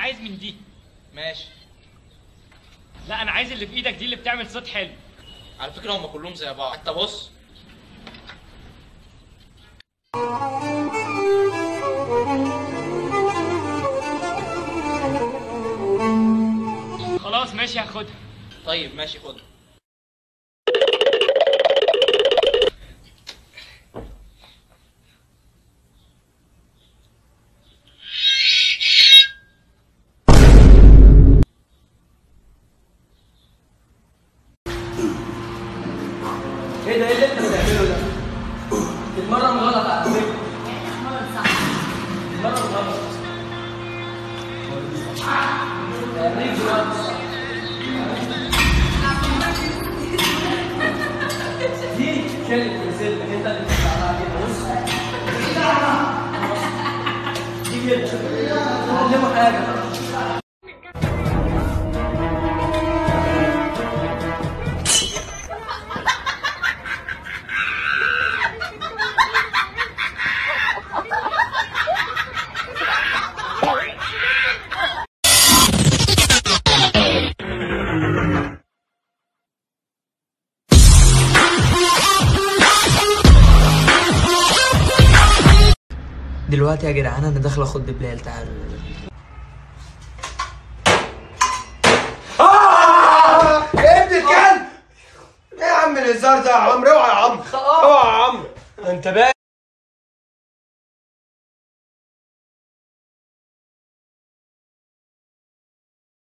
عايز من دي ماشي لا انا عايز اللي في ايدك دي اللي بتعمل صوت حلو على فكره هم كلهم زي بعض حتى بص خلاص ماشي هاخدها طيب ماشي خد ايه ده ايه اللي انت بتعمله ده؟ تتمرن غلط على فكره تتمرن غلط تمرين دلوقتي دي شالت رسالتك انت اللي بتطلعها كده بص دي كده علمه حاجه دلوقتي يا جدعان انا داخل اخد ببلال تعالوا يا ابن الكلب ايه يا عم الهزار ده يا عمرو اوعى يا عمرو اوعى يا عمرو انت بقى